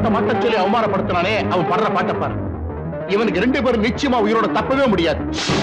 மானத்தை மட்ட சொல்லி அவமானப்படுத்தினானே அவன் படுற பாட்டை பாரு இவனுக்கு ரெண்டு பேரும் நிச்சயமா உயிரோட தப்பவே முடியாது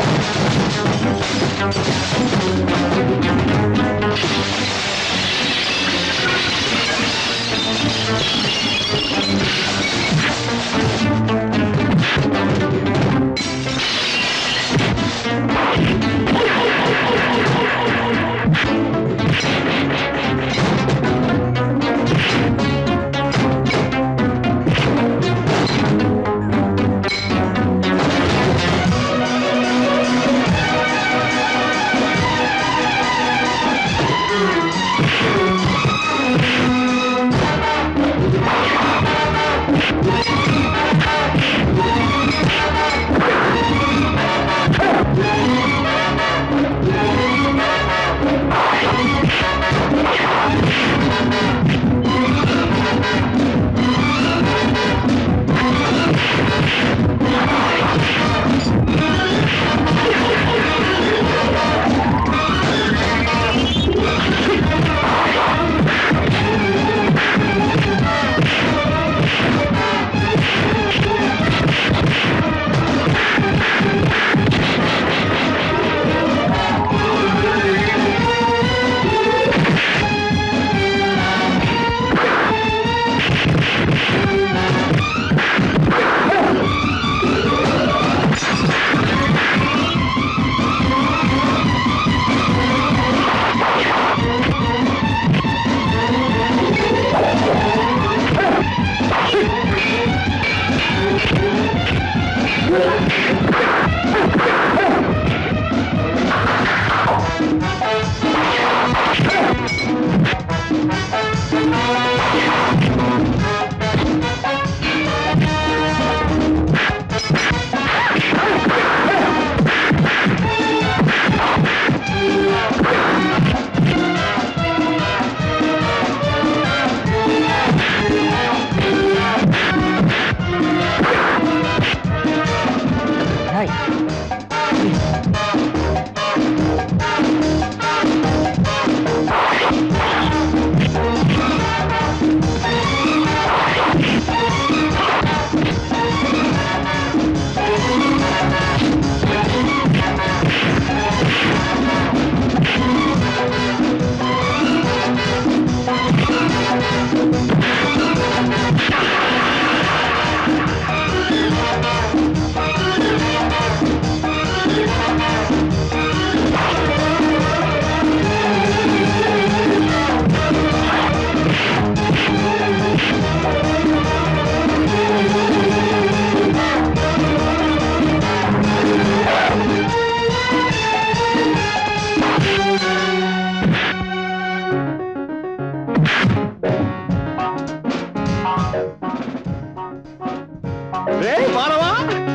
ஏய் மாணவா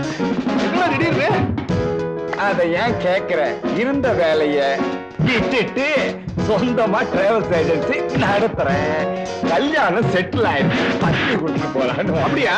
என்ன திடீர்னு அதை ஏன் கேக்குற இருந்த வேலைய விட்டுட்டு சொந்தமா டிராவல்ஸ் ஏஜென்சி நடத்துறேன் கல்யாணம் செட்டில் ஆயிடுச்சு பத்தி கூட்டிட்டு போலான்னு அப்படியா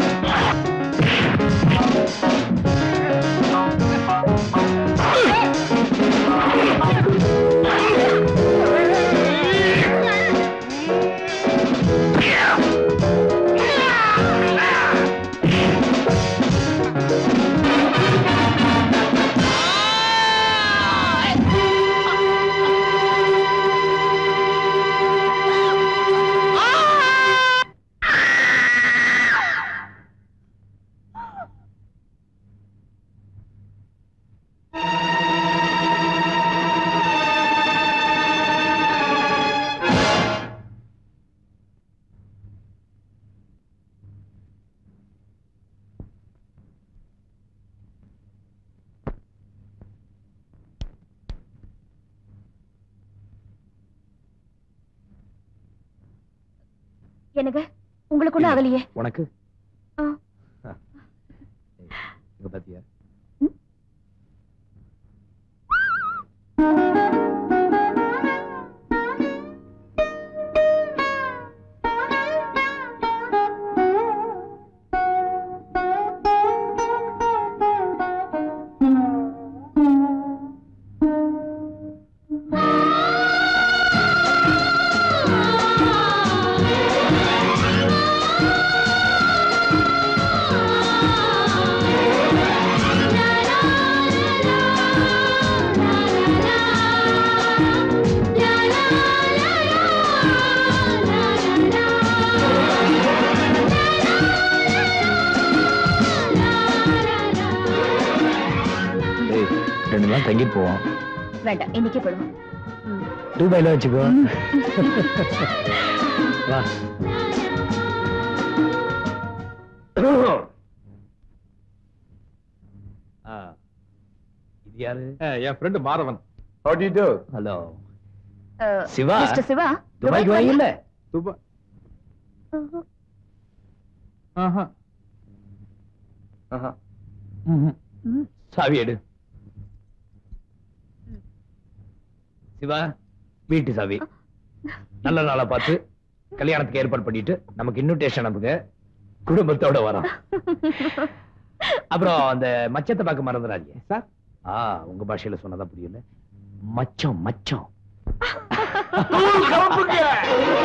என்னங்க உங்களுக்கு ஒண்ணும் ஆகலையே உனக்கு ஆ. இங்க பாத்தியா ஆ ரெண்டு நாள் தங்கி போவோம் வேண்டாம் இன்னைக்கே போடுவோம் ம். துபாயில வச்சுக்கோ வா ஆ, இது யாரு என் friend Madhavan How do you do? Hello அஹ், சிவா மிஸ்டர் சிவா துபாய்க்கு வாங்கல துபா அஹ், ஆஹா ம். சாவி எடு சிவா வீட்டு சாவி நல்ல நாளா பார்த்து கல்யாணத்துக்கு ஏற்பாடு பண்ணிட்டு நமக்கு இன்விடேஷன் அனுப்புங்க குடும்பத்தோட வரோம் அப்புறம் அந்த மச்சத்தை பார்க்க மறந்துடாதீங்க சார் ஆ உங்க பாஷையில சொன்னதா புரியல மச்சம் மச்சம்